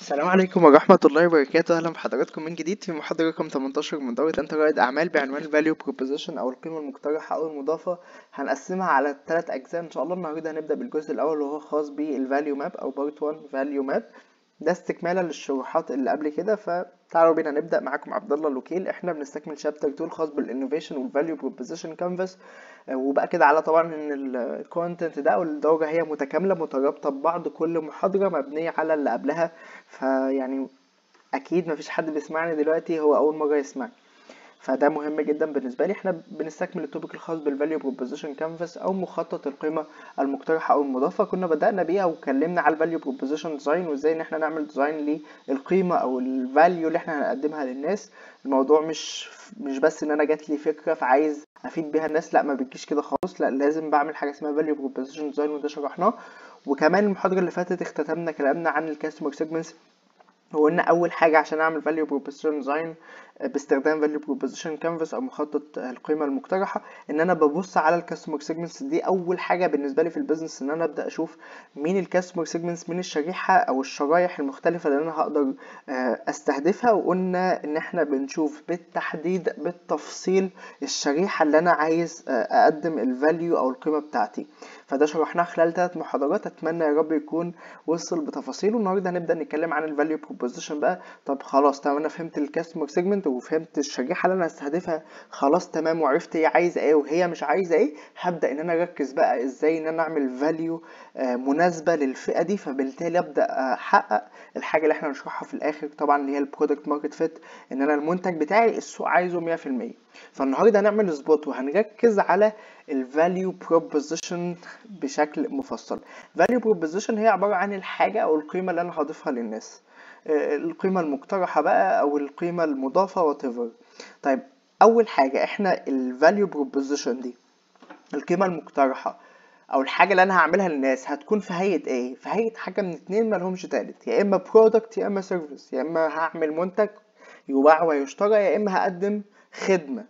السلام عليكم ورحمة الله وبركاته أهلا بحضراتكم من جديد في محاضرة رقم 18 من دورة أنت رائد أعمال بعنوان Value Proposition أو القيمة المقترحة أو المضافة هنقسمها على ثلاث أجزاء إن شاء الله النهاردة هنبدأ بالجزء الأول وهو خاص بالفاليو ماب أو بارت 1 فاليو ماب ده استكمالا للشروحات اللي قبل كده فتعالوا بينا نبدأ معاكم عبد الله لوكيل احنا بنستكمل شابتر 2 الخاص بالانوفيشن والفاليو بروبوزيشن كانفاس وبقى كده على طبعا ان الكونتنت ده او الدورة هي متكاملة مترابطة ببعض كل محاضرة مبنية على اللي قبلها فيعني اكيد مفيش حد بيسمعني دلوقتي هو اول مرة يسمعني فده مهم جدا بالنسبه لي احنا بنستكمل التوبيك الخاص بالفاليو بروبوزيشن كانفاس او مخطط القيمه المقترحه او المضافه كنا بدانا بيها واتكلمنا على الفاليو بروبوزيشن ديزاين وازاي ان احنا نعمل ديزاين للقيمه او الفاليو اللي احنا هنقدمها للناس الموضوع مش مش بس ان انا جات لي فكره فعايز افيد بيها الناس لا ما بتجيش كده خالص لا لازم بعمل حاجه اسمها فاليو بروبوزيشن ديزاين وده شرحناه وكمان المحاضره اللي فاتت اختتمنا كلامنا عن الكاستمر سيجمنتس وقلنا اول حاجه عشان اعمل فاليو بروبوزيشن ديزاين باستخدام فاليو بروبوزيشن كانفاس او مخطط القيمه المقترحه ان انا ببص على الكاستمر سيجمنتس دي اول حاجه بالنسبه لي في البيزنس ان انا ابدا اشوف مين الكاستمر سيجمنتس مين الشريحه او الشرايح المختلفه اللي انا هقدر استهدفها وقلنا ان احنا بنشوف بالتحديد بالتفصيل الشريحه اللي انا عايز اقدم الفاليو او القيمه بتاعتي فده شرحناه خلال ثلاث محاضرات اتمنى يا رب يكون وصل بتفاصيله النهارده هنبدا نتكلم عن الفاليو بروبوزيشن بقى طب خلاص تمام انا فهمت الكاستمر سيجمنت وفهمت الشريحه اللي انا هستهدفها خلاص تمام وعرفت هي عايزه ايه وهي مش عايزه ايه هبدا ان انا اركز بقى ازاي ان انا اعمل فاليو مناسبه للفئه دي فبالتالي ابدا احقق الحاجه اللي احنا هنشرحها في الاخر طبعا اللي هي البرودكت ماركت فيت ان انا المنتج بتاعي السوق عايزه 100% فالنهارده هنعمل سبوت وهنركز على الفاليو بروبوزيشن بشكل مفصل فاليو بروبوزيشن هي عباره عن الحاجه او القيمه اللي انا هضيفها للناس القيمة المقترحة بقى أو القيمة المضافة whatever طيب أول حاجة إحنا ال value proposition دي القيمة المقترحة أو الحاجة اللي أنا هعملها للناس هتكون في هيئة إيه؟ في هيئة حاجة من اتنين ملهمش تالت يا إما product يا إما service يا إما هعمل منتج يباع ويشترى يا إما هقدم خدمة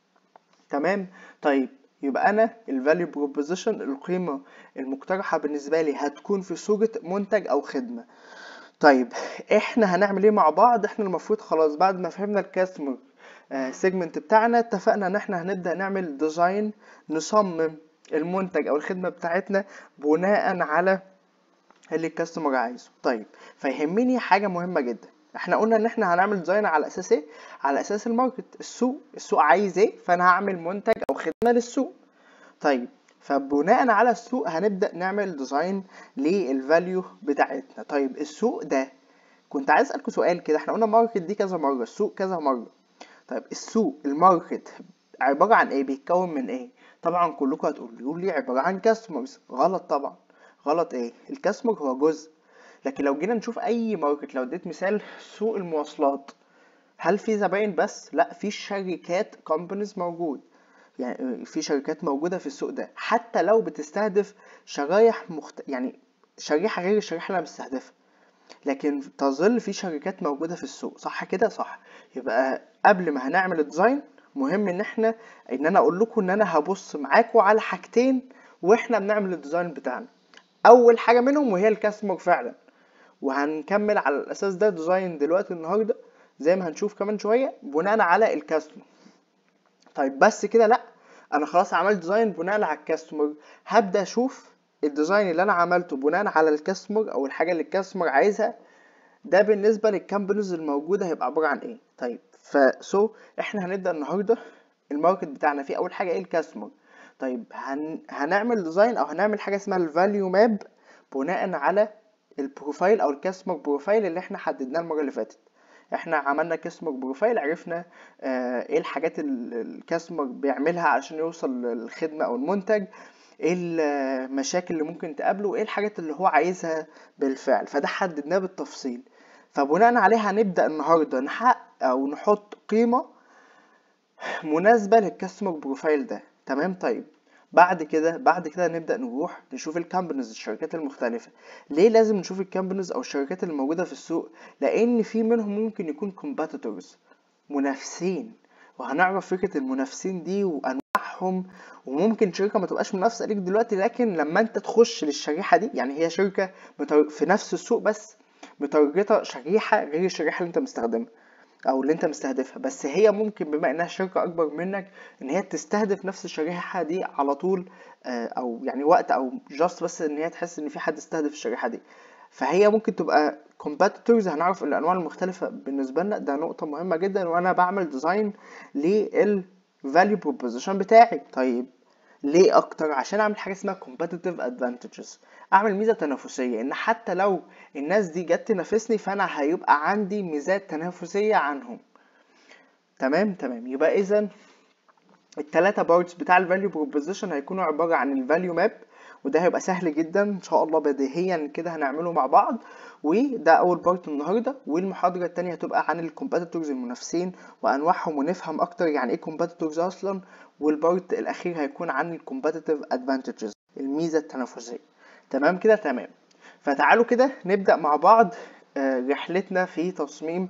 تمام؟ طيب يبقى انا الفاليو بروبوزيشن القيمه المقترحه بالنسبه لي هتكون في صوره منتج او خدمه طيب احنا هنعمل ايه مع بعض احنا المفروض خلاص بعد ما فهمنا الكاستمر سيجمنت بتاعنا اتفقنا ان احنا هنبدا نعمل ديزاين نصمم المنتج او الخدمه بتاعتنا بناء على اللي الكاستمر عايزه طيب فيهمني حاجه مهمه جدا احنا قلنا ان احنا هنعمل ديزاين على اساس ايه على اساس الماركت السوق السوق عايز ايه فانا هعمل منتج او خدمه للسوق طيب فبناء على السوق هنبدا نعمل ديزاين للفاليو بتاعتنا طيب السوق ده كنت عايز اسالكم سؤال كده احنا قلنا ماركت دي كذا مره السوق كذا مره طيب السوق الماركت عباره عن ايه بيتكون من ايه طبعا كلكم هتقولوا لي عباره عن كاستمرز غلط طبعا غلط ايه الكاستمر هو جزء لكن لو جينا نشوف اي ماركت لو اديت مثال سوق المواصلات هل في زباين بس لا في شركات كومبانيز موجود يعني في شركات موجودة في السوق ده حتى لو بتستهدف شرايح مخت... يعني شريحة غير الشريحة اللي أنا بستهدفها لكن تظل في شركات موجودة في السوق صح كده صح يبقى قبل ما هنعمل الديزاين مهم ان احنا ان انا اقول لكم ان انا هبص معاكم على حاجتين واحنا بنعمل الديزاين بتاعنا اول حاجة منهم وهي الكاستمر فعلا وهنكمل على الاساس ده ديزاين دلوقتي النهارده زي ما هنشوف كمان شوية بناء على الكاستمر طيب بس كده لا انا خلاص عملت ديزاين بناء على الكاستمر هبدا اشوف الديزاين اللي انا عملته بناء على الكاستمر او الحاجه اللي الكاستمر عايزها ده بالنسبه للكامبانيز الموجوده هيبقى عباره عن ايه طيب فسو احنا هنبدا النهارده الماركت بتاعنا فيه اول حاجه ايه الكاستمر طيب هن... هنعمل ديزاين او هنعمل حاجه اسمها الفاليو ماب بناء على البروفايل او الكاستمر بروفايل اللي احنا حددناه المره اللي فاتت احنا عملنا كاستمر بروفايل عرفنا اه ايه الحاجات اللي الكاستمر بيعملها علشان يوصل للخدمه او المنتج ايه المشاكل اللي ممكن تقابله وايه الحاجات اللي هو عايزها بالفعل فده حددناه بالتفصيل فبناء عليها هنبدا النهارده نحقق او نحط قيمه مناسبه للكاستمر بروفايل ده تمام طيب بعد كده بعد كده نبدا نروح نشوف الكامبانيز الشركات المختلفه ليه لازم نشوف الكامبانيز او الشركات اللي موجوده في السوق لان في منهم ممكن يكون كومباتيتورز منافسين وهنعرف فكره المنافسين دي وانواعهم وممكن شركه ما تبقاش منافسه ليك دلوقتي لكن لما انت تخش للشريحه دي يعني هي شركه في نفس السوق بس متارجته شريحه غير الشريحه اللي انت مستخدمها او اللي انت مستهدفها بس هي ممكن بما انها شركه اكبر منك ان هي تستهدف نفس الشريحه دي على طول آه، او يعني وقت او جاست بس ان هي تحس ان في حد استهدف الشريحه دي فهي ممكن تبقى competitors هنعرف الانواع المختلفه بالنسبه لنا ده نقطه مهمه جدا وانا بعمل ديزاين لل value proposition بتاعي طيب ليه اكتر عشان اعمل حاجه اسمها competitive advantages اعمل ميزه تنافسيه ان حتى لو الناس دي جت تنافسني فانا هيبقى عندي ميزات تنافسيه عنهم تمام تمام يبقى اذا التلاتة بارتس بتاع الفاليو بروبوزيشن هيكونوا عبارة عن الفاليو ماب وده هيبقى سهل جدا ان شاء الله بديهيا كده هنعمله مع بعض وده اول بارت النهارده والمحاضره التانية هتبقى عن الكومبيتيتورز المنافسين وانواعهم ونفهم اكتر يعني ايه كومبيتيتورز اصلا والبارت الاخير هيكون عن الكومبيتيتيف ادفانتجز الميزه التنافسيه تمام كده تمام فتعالوا كده نبدا مع بعض آه، رحلتنا في تصميم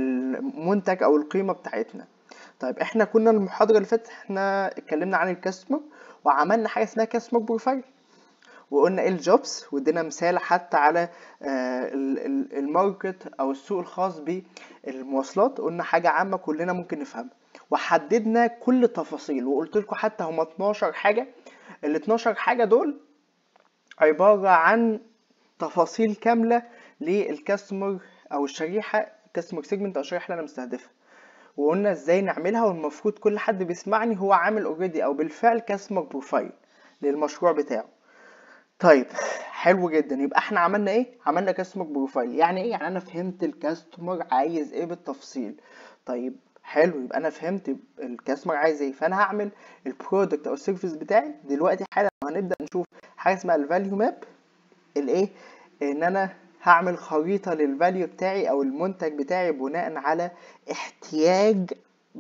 المنتج او القيمه بتاعتنا طيب احنا كنا المحاضره اللي فاتت احنا اتكلمنا عن الكاستمر وعملنا حاجه اسمها كاستمر بروفايل وقلنا ايه الجوبز وادينا مثال حتى على آه، ال- ال- الماركت او السوق الخاص بالمواصلات قلنا حاجه عامه كلنا ممكن نفهمها وحددنا كل التفاصيل وقلت لكم حتى هم 12 حاجه ال 12 حاجه دول عباره عن تفاصيل كامله للكاستمر او الشريحه كاستمر سيجمنت او الشريحه اللي انا مستهدفها وقلنا ازاي نعملها والمفروض كل حد بيسمعني هو عامل اوريدي او بالفعل كاستمر بروفايل للمشروع بتاعه طيب حلو جدا يبقى احنا عملنا ايه عملنا كاستمر بروفايل يعني ايه يعني انا فهمت الكاستمر عايز ايه بالتفصيل طيب حلو يبقى انا فهمت الكاستمر عايز ايه فانا هعمل البرودكت او السيرفيس بتاعي دلوقتي حالا هنبدا نشوف حاجه اسمها الفاليو ماب الايه ان انا هعمل خريطة للفاليو بتاعي او المنتج بتاعي بناء على احتياج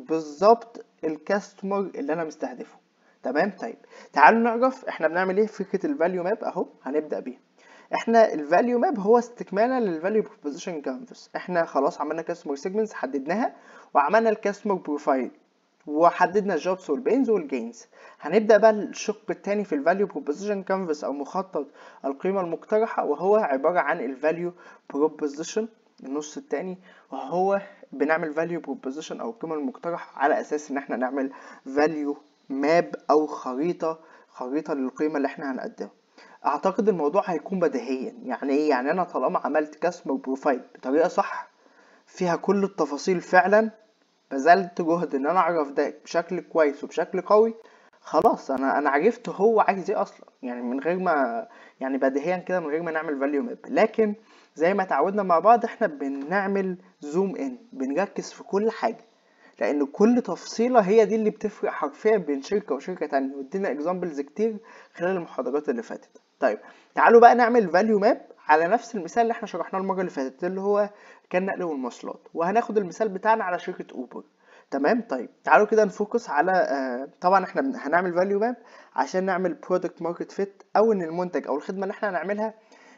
بالظبط الكاستمر اللي انا مستهدفه تمام طيب تعالوا نعرف احنا بنعمل ايه في فكرة الفاليو ماب اهو هنبدأ بيها احنا الفاليو ماب هو استكمالا للفاليو بروبوزيشن كانفاس احنا خلاص عملنا كاستمر سيجمنتس حددناها وعملنا الكاستمر بروفايل وحددنا الجوبس والبينز والجينز هنبدا بقى الشق الثاني في الفاليو بروبوزيشن كانفاس او مخطط القيمه المقترحه وهو عباره عن الفاليو بروبوزيشن النص الثاني وهو بنعمل فاليو بروبوزيشن او القيمه المقترحه على اساس ان احنا نعمل فاليو ماب او خريطه خريطه للقيمه اللي احنا هنقدمها اعتقد الموضوع هيكون بديهيا يعني ايه يعني انا طالما عملت كاستمر بروفايل بطريقه صح فيها كل التفاصيل فعلا بذلت جهد ان انا اعرف ده بشكل كويس وبشكل قوي خلاص انا انا عرفت هو عايز ايه اصلا يعني من غير ما يعني بديهيا كده من غير ما نعمل فاليو ماب لكن زي ما اتعودنا مع بعض احنا بنعمل زوم ان بنركز في كل حاجه لان كل تفصيله هي دي اللي بتفرق حرفيا بين شركه وشركه تانية وادينا اكزامبلز كتير خلال المحاضرات اللي فاتت طيب تعالوا بقى نعمل فاليو ماب على نفس المثال اللي احنا شرحناه المره اللي فاتت اللي هو كان نقل والمواصلات وهناخد المثال بتاعنا على شركه اوبر تمام طيب تعالوا كده نفوكس على آه طبعا احنا بن- هنعمل فاليو ماب عشان نعمل برودكت ماركت فيت او ان المنتج او الخدمه اللي احنا هنعملها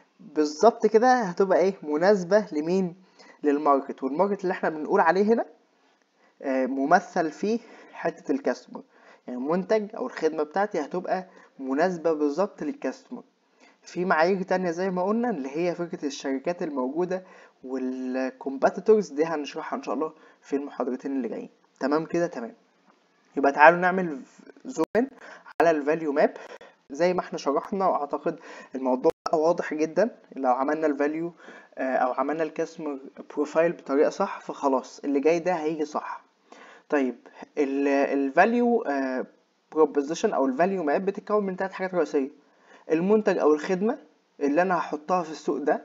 بالظبط كده هتبقى ايه مناسبه لمين للماركت والماركت اللي احنا بنقول عليه هنا آه، ممثل فيه حتة الكاستمر يعني المنتج أو الخدمة بتاعتي هتبقى مناسبة بالظبط للكاستمر في معايير تانية زي ما قلنا اللي هي فكرة الشركات الموجودة والكومباتيتورز دي هنشرحها إن شاء الله في المحاضرتين اللي جايين تمام كده تمام يبقى تعالوا نعمل زوم ان على الفاليو ماب زي ما احنا شرحنا واعتقد الموضوع بقى واضح جدا لو عملنا الفاليو او عملنا الكاستمر بروفايل بطريقه صح فخلاص اللي جاي ده هيجي صح طيب الفاليو بروبوزيشن او الفاليو ماب بتتكون من ثلاث حاجات رئيسيه المنتج او الخدمه اللي انا هحطها في السوق ده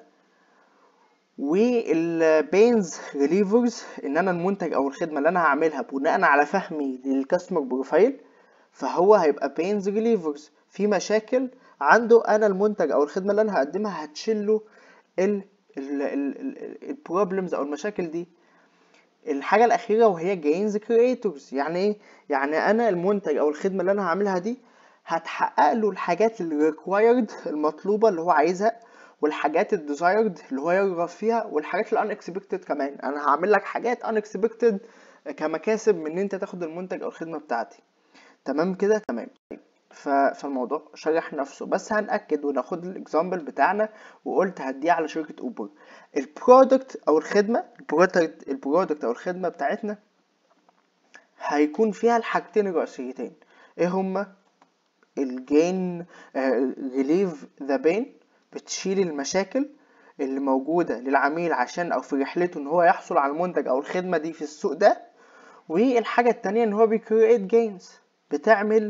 والبينز ريليفرز ان انا المنتج او الخدمه اللي انا هعملها بناء على فهمي للكاستمر بروفايل فهو هيبقى بينز ريليفرز في مشاكل عنده انا المنتج او الخدمه اللي انا هقدمها هتشيله ال البروبلمز او المشاكل دي الحاجه الاخيره وهي جينز كريتورز يعني ايه يعني انا المنتج او الخدمه اللي انا هعملها دي هتحقق له الحاجات الريكوايرد المطلوبه اللي هو عايزها والحاجات الديزايرد اللي هو يرغب فيها والحاجات الان اكسبكتد كمان انا هعمل لك حاجات ان اكسبكتد كمكاسب من ان انت تاخد المنتج او الخدمه بتاعتي تمام كده تمام ف- فالموضوع شرح نفسه بس هنأكد وناخد الاكزامبل بتاعنا وقلت هديه على شركة اوبر البرودكت او الخدمة البرودكت البرودكت او الخدمة بتاعتنا هيكون فيها الحاجتين الرئيسيتين ايه هما الجين ريليف ذا بين بتشيل المشاكل اللي موجودة للعميل عشان او في رحلته ان هو يحصل على المنتج او الخدمة دي في السوق ده والحاجة التانية ان هو بيكريت جينز بتعمل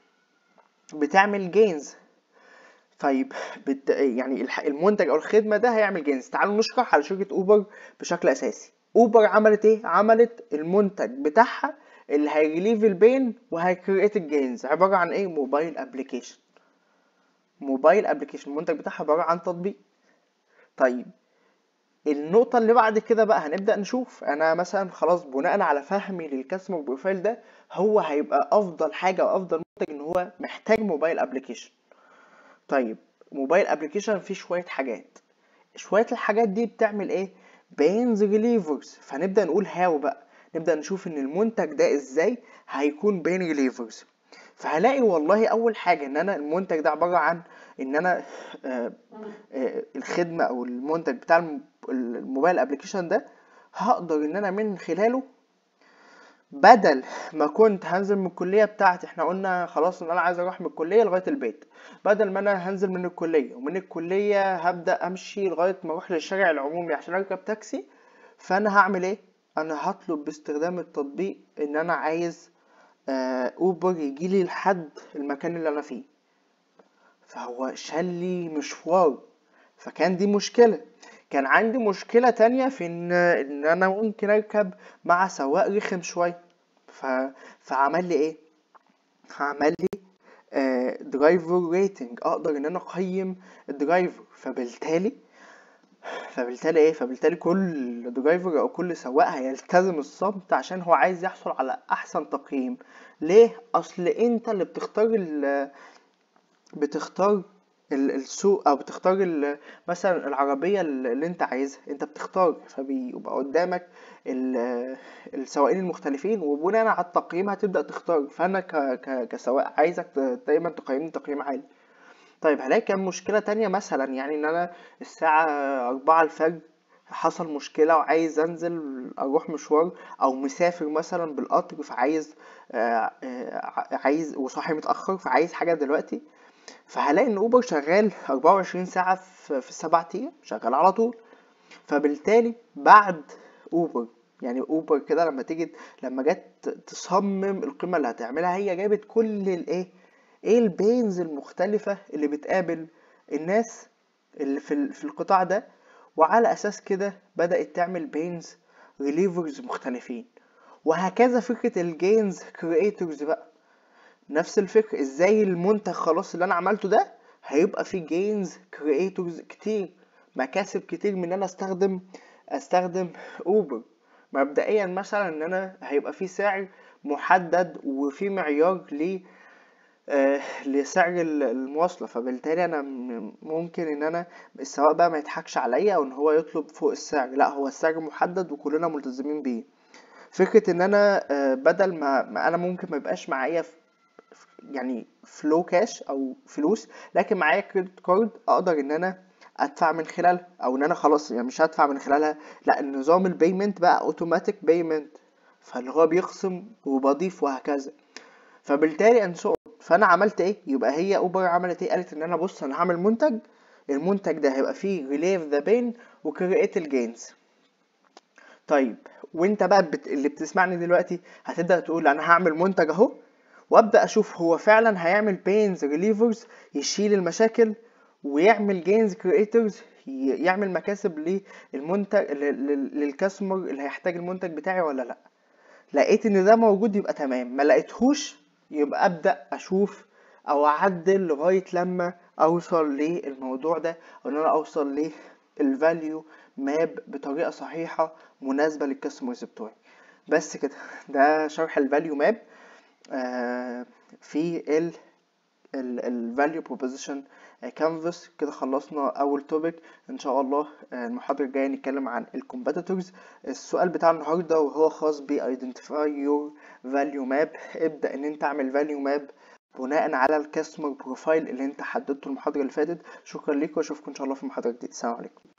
بتعمل جينز طيب بت... يعني الح- المنتج او الخدمه ده هيعمل جينز تعالوا نشرح على شركه اوبر بشكل اساسي اوبر عملت ايه عملت المنتج بتاعها اللي هيريليف البين وهيكريت الجينز عباره عن ايه موبايل ابلكيشن موبايل ابلكيشن المنتج بتاعها عباره عن تطبيق طيب النقطة اللي بعد كده بقى هنبدأ نشوف أنا مثلا خلاص بناء على فهمي للكاستمر بروفايل ده هو هيبقى أفضل حاجة وأفضل منتج إن هو محتاج موبايل أبلكيشن طيب موبايل أبلكيشن فيه شوية حاجات شوية الحاجات دي بتعمل إيه؟ بينز ريليفرز فنبدأ نقول هاو بقى نبدأ نشوف إن المنتج ده إزاي هيكون بين ريليفرز فهلاقي والله أول حاجة إن أنا المنتج ده عبارة عن إن أنا آه آه، الخدمة أو المنتج بتاع الم- الموبايل ابلكيشن ده هقدر إن أنا من خلاله بدل ما كنت هنزل من الكلية بتاعتي احنا قلنا خلاص ان انا عايز اروح من الكلية لغاية البيت بدل ما انا هنزل من الكلية ومن الكلية هبدأ امشي لغاية ما اروح للشارع العمومي عشان اركب تاكسي فانا هعمل ايه انا هطلب باستخدام التطبيق ان انا عايز آه، اوبر يجيلي لحد المكان اللي انا فيه فهو شال لي مشوار فكان دي مشكلة كان عندي مشكلة تانية في ان ان انا ممكن اركب مع سواق رخم شوية ف... فعمل لي ايه عمل لي درايفر ريتنج اقدر ان انا اقيم الدرايفر فبالتالي فبالتالي ايه فبالتالي كل درايفر او كل سواق هيلتزم الصمت عشان هو عايز يحصل على احسن تقييم ليه اصل انت اللي بتختار ال... بتختار ال- السوق او بتختار ال- مثلا العربية اللي انت عايزها انت بتختار فبيبقى قدامك ال- السواقين المختلفين وبناء على التقييم هتبدأ تختار فانا ك... ك... كسواق عايزك ت- دايما تقيمني تقييم عالي طيب هلاقي كان مشكلة تانية مثلا يعني ان انا الساعة أربعة الفجر حصل مشكلة وعايز انزل اروح مشوار او مسافر مثلا بالقطر فعايز آه، آه، عايز وصاحي متأخر فعايز حاجة دلوقتي فهلاقي ان اوبر شغال 24 ساعة في في السبع ايام شغال على طول فبالتالي بعد اوبر يعني اوبر كده لما تيجي لما جت تصمم القيمة اللي هتعملها هي جابت كل الايه ايه البينز المختلفة اللي بتقابل الناس اللي في ال- في القطاع ده وعلى اساس كده بدأت تعمل بينز ريليفرز مختلفين وهكذا فكرة الجينز كرييتورز بقى نفس الفكرة ازاي المنتج خلاص اللي انا عملته ده هيبقى فيه جينز كرييتورز كتير مكاسب كتير من ان انا استخدم استخدم اوبر مبدئيا مثلا ان انا هيبقى فيه سعر محدد وفي معيار ل آه، لسعر ال- المواصلة فبالتالي انا م- ممكن ان انا السواق بقى ما يضحكش عليا او ان هو يطلب فوق السعر لا هو السعر محدد وكلنا ملتزمين بيه فكرة ان انا آه، بدل ما, ما انا ممكن ما يبقاش معايا ف- يعني فلو كاش او فلوس لكن معايا كريدت كارد اقدر ان انا ادفع من خلالها او ان انا خلاص يعني مش هدفع من خلالها لا النظام البيمنت بقى اوتوماتيك بيمنت فاللي هو بيخصم وبضيف وهكذا فبالتالي and so on. فانا عملت ايه يبقى هي اوبر عملت ايه قالت ان انا بص انا هعمل منتج المنتج ده هيبقى فيه ريليف ذا بين وكرييت الجينز طيب وانت بقى بت... اللي بتسمعني دلوقتي هتبدأ تقول انا هعمل منتج اهو وابدأ اشوف هو فعلا هيعمل بينز ريليفرز يشيل المشاكل ويعمل جينز كرييتورز يعمل مكاسب للمنتج لل- لل- للكاستمر اللي هيحتاج المنتج بتاعي ولا لا لقيت ان ده موجود يبقى تمام ما لقيتهوش يبقى ابدا اشوف او اعدل لغايه لما اوصل للموضوع ده او ان انا اوصل للفاليو ماب بطريقه صحيحه مناسبه للكاستمرز بتوعي بس كده ده شرح الفاليو ماب آه في ال الفاليو بروبوزيشن كانفاس كده خلصنا اول توبيك ان شاء الله آه، المحاضره الجايه نتكلم عن الكومبيتيتورز السؤال بتاع النهارده وهو خاص ب identify your value map ابدا ان انت اعمل value map بناء على الكاستمر بروفايل اللي انت حددته المحاضرة اللي فاتت شكرا لكم واشوفكم ان شاء الله في محاضرة جديدة السلام عليكم